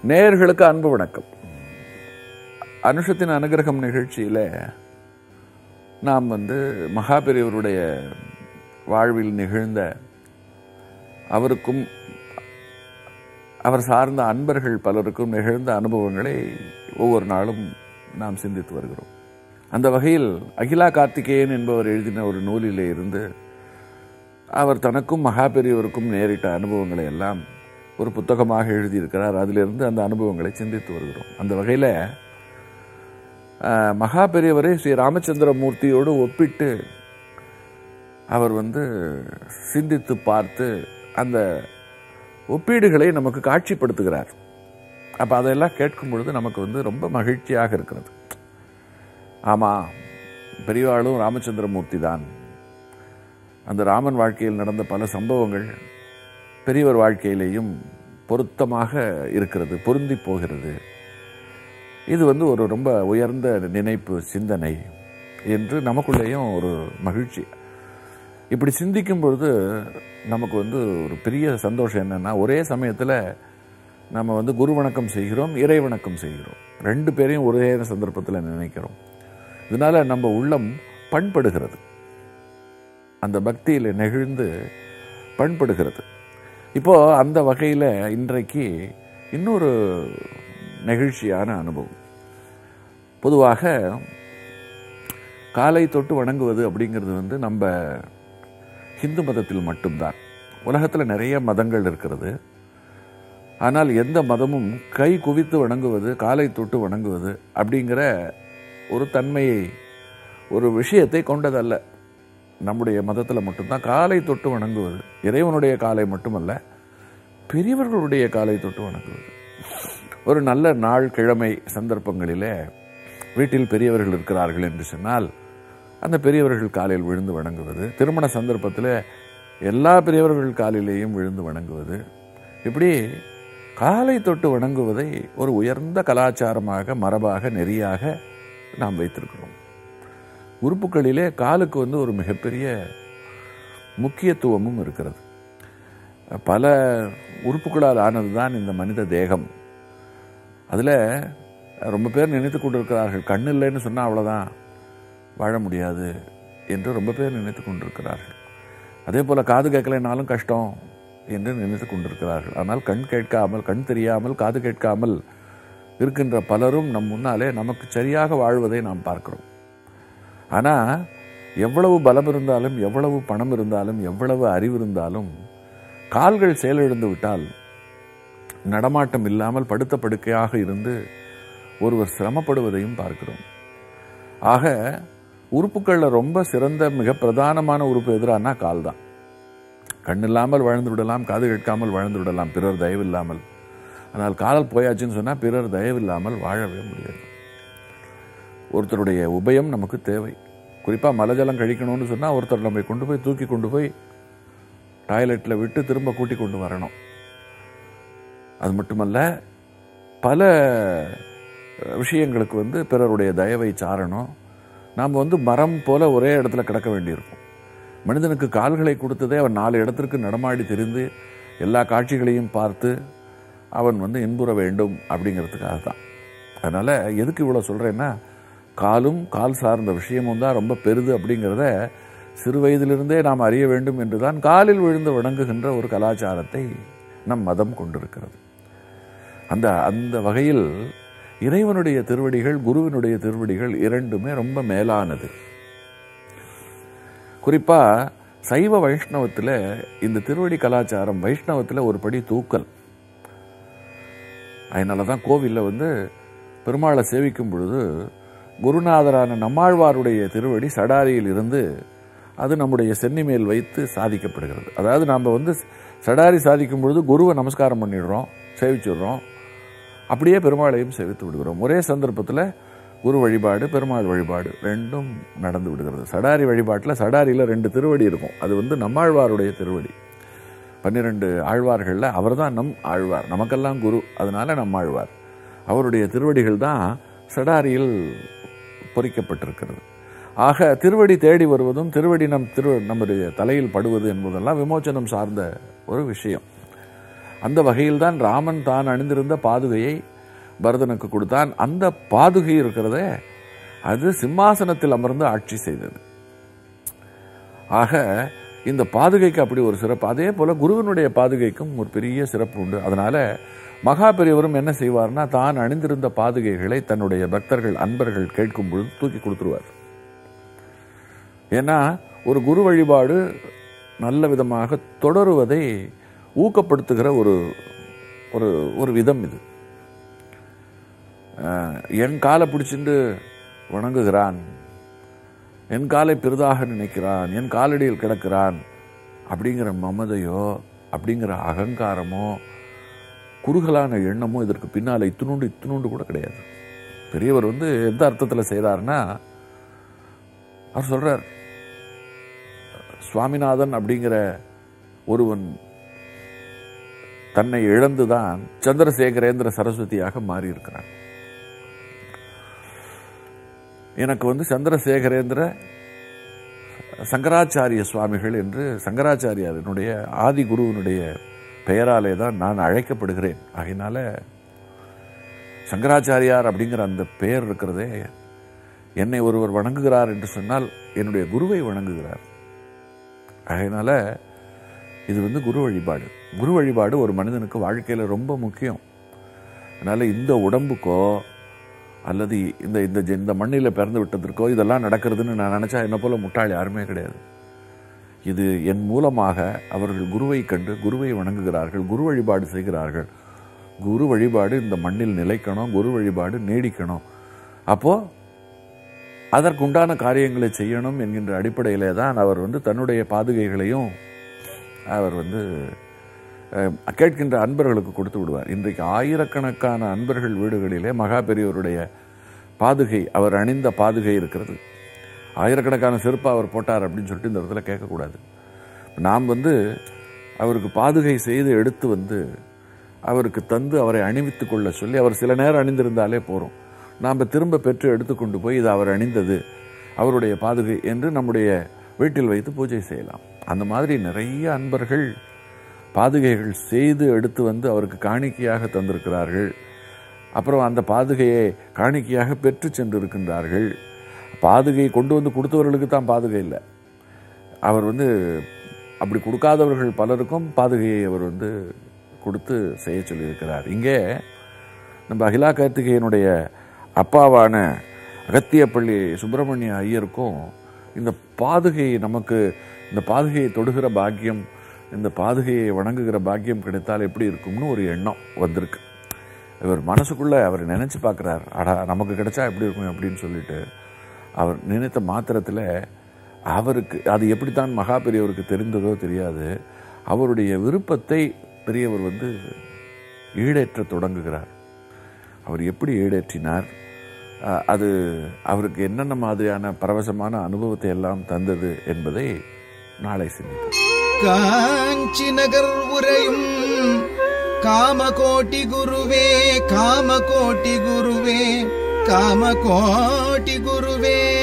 நேயர்களுக்கு அன்பு வணக்கம் அனுஷத்தின் அனுகிரகம் நிகழ்ச்சியில நாம் வந்து மகாபெரியவருடைய வாழ்வில் நிகழ்ந்த அவருக்கும் அவர் சார்ந்த அன்பர்கள் பலருக்கும் நிகழ்ந்த அனுபவங்களை ஒவ்வொரு நாளும் நாம் சிந்தித்து வருகிறோம் அந்த வகையில் அகிலா கார்த்திகேயன் என்பவர் எழுதின ஒரு நூலிலே இருந்து அவர் தனக்கும் மகாபெரியவருக்கும் நேரிட்ட அனுபவங்களை எல்லாம் ஒரு புத்தகமாக எழுதியிருக்கிறார் அதிலிருந்து அந்த அனுபவங்களை சிந்தித்து வருகிறோம் அந்த வகையில் மகா பெரியவரை ஸ்ரீ ராமச்சந்திர மூர்த்தியோடு ஒப்பிட்டு அவர் வந்து சிந்தித்து பார்த்து அந்த ஒப்பீடுகளை நமக்கு காட்சிப்படுத்துகிறார் அப்போ அதெல்லாம் கேட்கும் பொழுது நமக்கு வந்து ரொம்ப மகிழ்ச்சியாக இருக்கிறது ஆமாம் பெரியவாளும் ராமச்சந்திரமூர்த்தி தான் அந்த ராமன் வாழ்க்கையில் நடந்த பல சம்பவங்கள் பெரியவர் வாழ்க்கையிலேயும் பொருத்தமாக இருக்கிறது பொருந்தி போகிறது இது வந்து ஒரு ரொம்ப உயர்ந்த நினைப்பு சிந்தனை என்று நமக்குள்ளேயும் ஒரு மகிழ்ச்சி இப்படி சிந்திக்கும் பொழுது நமக்கு வந்து ஒரு பெரிய சந்தோஷம் என்னன்னா ஒரே சமயத்தில் நம்ம வந்து குரு வணக்கம் செய்கிறோம் இறை வணக்கம் செய்கிறோம் ரெண்டு பேரையும் ஒரே சந்தர்ப்பத்தில் நினைக்கிறோம் இதனால நம்ம உள்ளம் பண்படுகிறது அந்த பக்தியில் நெகிழ்ந்து பண்படுகிறது இப்போ அந்த வகையில் இன்றைக்கு இன்னொரு நெகிழ்ச்சியான அனுபவம் பொதுவாக காலை தொட்டு வணங்குவது அப்படிங்கிறது வந்து நம்ம ஹிந்து மதத்தில் மட்டும்தான் உலகத்தில் நிறைய மதங்கள் இருக்கிறது ஆனால் எந்த மதமும் கை குவித்து வணங்குவது காலை தொட்டு வணங்குவது அப்படிங்கிற ஒரு தன்மையை ஒரு விஷயத்தை கொண்டதல்ல நம்முடைய மதத்தில் மட்டும்தான் காலை தொட்டு வணங்குவது இறைவனுடைய காலை மட்டுமல்ல பெரியவர்களுடைய காலை தொட்டு வணங்குவது ஒரு நல்ல நாள் கிழமை சந்தர்ப்பங்களிலே வீட்டில் பெரியவர்கள் இருக்கிறார்கள் என்று சொன்னால் அந்த பெரியவர்கள் காலையில் விழுந்து வணங்குவது திருமண சந்தர்ப்பத்தில் எல்லா பெரியவர்கள் காலிலேயும் விழுந்து வணங்குவது இப்படி காலை தொட்டு வணங்குவதை ஒரு உயர்ந்த கலாச்சாரமாக மரபாக நெறியாக நாம் வைத்திருக்கிறோம் உறுப்புகளிலே காலுக்கு வந்து ஒரு மிகப்பெரிய முக்கியத்துவமும் இருக்கிறது பல உறுப்புகளால் ஆனது தான் இந்த மனித தேகம் அதில் ரொம்ப பேர் நினைத்து கொண்டிருக்கிறார்கள் கண் இல்லைன்னு சொன்னால் அவ்வளோதான் வாழ முடியாது என்று ரொம்ப பேர் நினைத்து கொண்டிருக்கிறார்கள் அதே போல் காது கேட்கலைனாலும் கஷ்டம் என்று நினைத்து கொண்டிருக்கிறார்கள் ஆனால் கண் கேட்காமல் கண் தெரியாமல் காது கேட்காமல் இருக்கின்ற பலரும் நம் முன்னாலே நமக்கு சரியாக வாழ்வதை நாம் பார்க்கிறோம் ஆனால் எவ்வளவு பலம் இருந்தாலும் எவ்வளவு பணம் இருந்தாலும் எவ்வளவு அறிவு இருந்தாலும் கால்கள் செயலிழந்து விட்டால் நடமாட்டம் இல்லாமல் படுத்த படுக்கையாக இருந்து ஒருவர் சிரமப்படுவதையும் பார்க்கிறோம் ஆக உறுப்புகளில் ரொம்ப சிறந்த மிக பிரதானமான உறுப்பு எதிரானா கால் தான் கண் இல்லாமல் வாழ்ந்து விடலாம் காது கேட்காமல் வாழ்ந்து விடலாம் பிறர் தயவில்லாமல் ஆனால் கால் போயாச்சுன்னு சொன்னால் பிறர் தயவில்லாமல் வாழவே முடியாது ஒருத்தருடைய உபயம் நமக்கு தேவை குறிப்பாக மலஜலம் கழிக்கணும்னு சொன்னால் ஒருத்தர் நம்மை கொண்டு போய் தூக்கி கொண்டு போய் டாய்லெட்டில் விட்டு திரும்ப கூட்டி கொண்டு வரணும் அது மட்டுமல்ல பல விஷயங்களுக்கு வந்து பிறருடைய தயவை சாரணும் நாம் வந்து மரம் போல ஒரே இடத்துல கிடக்க வேண்டியிருக்கும் மனிதனுக்கு கால்களை கொடுத்ததே அவன் நாலு இடத்திற்கு நடமாடி தெரிந்து எல்லா காட்சிகளையும் பார்த்து அவன் வந்து இன்புற வேண்டும் அப்படிங்கிறதுக்காக தான் அதனால் எதுக்கு இவ்வளோ சொல்கிறேன்னா காலும் கால் சார்ந்த விஷயமும் தான் ரொம்ப பெரிது அப்படிங்கிறத சிறு வயதிலிருந்தே நாம் அறிய வேண்டும் என்று தான் காலில் விழுந்து வணங்குகின்ற ஒரு கலாச்சாரத்தை நம் மதம் கொண்டிருக்கிறது அந்த அந்த வகையில் இறைவனுடைய திருவடிகள் குருவினுடைய திருவடிகள் இரண்டுமே ரொம்ப மேலானது குறிப்பா சைவ வைஷ்ணவத்தில் இந்த திருவடி கலாச்சாரம் வைஷ்ணவத்தில் ஒரு படி தூக்கல் அதனால தான் கோவிலில் வந்து பெருமாளை சேவிக்கும் பொழுது குருநாதரான நம்மாழ்வாருடைய திருவடி சடாரியில் இருந்து அது நம்முடைய சென்னி மேல் வைத்து சாதிக்கப்படுகிறது அதாவது நாம் வந்து சடாரி சாதிக்கும் பொழுது குருவை நமஸ்காரம் பண்ணிடுறோம் சேவிச்சிடுறோம் அப்படியே பெருமாளையும் சேவித்து விடுகிறோம் ஒரே சந்தர்ப்பத்தில் குரு வழிபாடு பெருமாள் வழிபாடு ரெண்டும் நடந்து விடுகிறது சடாரி வழிபாட்டில் சடாரியில் ரெண்டு திருவடி இருக்கும் அது வந்து நம்மாழ்வாருடைய திருவடி பன்னிரெண்டு ஆழ்வார்களில் அவர் தான் நம் ஆழ்வார் நமக்கெல்லாம் குரு அதனால நம் ஆழ்வார் அவருடைய திருவடிகள் தான் சடாரியில் பொறிக்கப்பட்டிருக்கிறது ஆக திருவடி தேடி வருவதும் திருவடி நம் திரு நம்முடைய தலையில் படுவது என்பதெல்லாம் விமோச்சனம் சார்ந்த ஒரு விஷயம் அந்த வகையில்தான் ராமன் தான் அணிந்திருந்த பாதுகையை பரதனுக்கு கொடுத்தான் அந்த பாதுகை இருக்கிறதே அது சிம்மாசனத்தில் அமர்ந்து ஆட்சி செய்தது ஆக இந்த பாதுகைக்கு அப்படி ஒரு சிறப்பு அதே போல குருவினுடைய பாதுகைக்கும் ஒரு பெரிய சிறப்பு உண்டு அதனால மகா பெரியவரும் என்ன செய்வார்னா தான் அணிந்திருந்த பாதுகைகளை தன்னுடைய பக்தர்கள் அன்பர்கள் கேட்கும் பொழுது தூக்கி கொடுத்துருவார் ஏன்னா ஒரு குரு வழிபாடு நல்ல விதமாக தொடருவதை ஊக்கப்படுத்துகிற ஒரு ஒரு ஒரு விதம் இது அஹ், என் காலை பிடிச்சிட்டு வணங்குகிறான் என் காலை பெரிதாக நினைக்கிறான் என் காலடியில் கிடக்கிறான் அப்படிங்கிற மமதையோ அப்படிங்கிற அகங்காரமோ குறுகலான எண்ணமோ இதற்கு பின்னால இத்தினூண்டு இத்தினூண்டு கூட கிடையாது பெரியவர் வந்து எந்த அர்த்தத்தில் செய்தார்னா அவர் சொல்றார் சுவாமிநாதன் அப்படிங்கிற ஒருவன் தன்னை இழந்துதான் சந்திரசேகரேந்திர சரஸ்வதியாக மாறி இருக்கிறான் எனக்கு வந்து சந்திரசேகரேந்திர சங்கராச்சாரிய சுவாமிகள் என்று சங்கராச்சாரியாரினுடைய ஆதி குருவினுடைய பெயராலே தான் நான் அழைக்கப்படுகிறேன் ஆகையினால சங்கராச்சாரியார் அப்படிங்கிற அந்த பெயர் இருக்கிறதே என்னை ஒருவர் வணங்குகிறார் என்று சொன்னால் என்னுடைய குருவை வணங்குகிறார் ஆகையினால இது வந்து குரு வழிபாடு குரு வழிபாடு ஒரு மனிதனுக்கு வாழ்க்கையில் ரொம்ப முக்கியம் அதனால இந்த உடம்புக்கோ அல்லது இந்த இந்த ஜெ- இந்த மண்ணில் பிறந்து விட்டதற்கோ இதெல்லாம் நடக்கிறதுன்னு நான் நினச்சா என்ன போல முட்டாள் யாருமே கிடையாது இது என் மூலமாக அவர்கள் குருவை கண்டு குருவை வணங்குகிறார்கள் குரு வழிபாடு செய்கிறார்கள் குரு வழிபாடு இந்த மண்ணில் நிலைக்கணும் குரு வழிபாடு நீடிக்கணும் அப்போ அதற்குண்டான காரியங்களை செய்யணும் என்கின்ற அடிப்படையிலே தான் அவர் வந்து தன்னுடைய பாதுகைகளையும் அவர் வந்து அஹ், கேட்கின்ற அன்பர்களுக்கு கொடுத்து விடுவார் இன்றைக்கு ஆயிரக்கணக்கான அன்பர்கள் வீடுகளிலே மகா பெரியவருடைய பாதுகை அவர் அணிந்த பாதுகை இருக்கிறது ஆயிரக்கணக்கான செருப்பு அவர் போட்டார் அப்படின்னு சொல்லிட்டு இந்த இடத்துல கேட்கக்கூடாது நாம் வந்து அவருக்கு பாதுகை செய்து எடுத்து வந்து அவருக்கு தந்து அவரை அணிவித்துக் கொள்ள சொல்லி அவர் சில நேரம் அணிந்திருந்தாலே போறோம் நாம் திரும்ப பெற்று எடுத்துக்கொண்டு போய் இது அவர் அணிந்தது அவருடைய பாதுகை என்று நம்முடைய வீட்டில் வைத்து பூஜை செய்யலாம் அந்த மாதிரி நிறைய அன்பர்கள் பாதுகைகள் செய்து எடுத்து வந்து அவருக்கு காணிக்கையாக தந்திருக்கிறார்கள் அப்புறம் அந்த பாதுகையை காணிக்கையாக பெற்று சென்றிருக்கின்றார்கள் பாதுகை கொண்டு வந்து கொடுத்தவர்களுக்கு தான் பாதுகை இல்லை அவர் வந்து அப்படி கொடுக்காதவர்கள் பலருக்கும் பாதுகையை அவர் வந்து கொடுத்து செய்ய சொல்லியிருக்கிறார் இங்கே நம்ம அகிலா கார்த்திகேயனுடைய அப்பாவான அகத்தியப்பள்ளி சுப்பிரமணிய ஐயருக்கும் இந்த பாதுகை நமக்கு இந்த பாதுகையை தொடுகிற பாக்கியம் இந்த பாதுகையை வணங்குகிற பாக்கியம் கிடைத்தால் எப்படி இருக்கும்னு ஒரு எண்ணம் வந்திருக்கு இவர் மனசுக்குள்ள அவர் நினைச்சு பார்க்குறார் அடா நமக்கு கிடைச்சா எப்படி இருக்கும் அப்படின்னு சொல்லிட்டு அவர் நினைத்த மாத்திரத்தில் அவருக்கு அது எப்படித்தான் மகா பெரியவருக்கு தெரிந்ததோ தெரியாது அவருடைய விருப்பத்தை பெரியவர் வந்து ஈடேற்ற தொடங்குகிறார் அவர் எப்படி ஈடேற்றினார் அஹ், அது அவருக்கு என்னென்ன மாதிரியான பரவசமான அனுபவத்தை எல்லாம் தந்தது என்பதை நாளை சிந்திப்போம் காஞ்சி நகர் உரையும் காமகோட்டி குருவே காமகோட்டி குருவே காமகோட்டி குருவே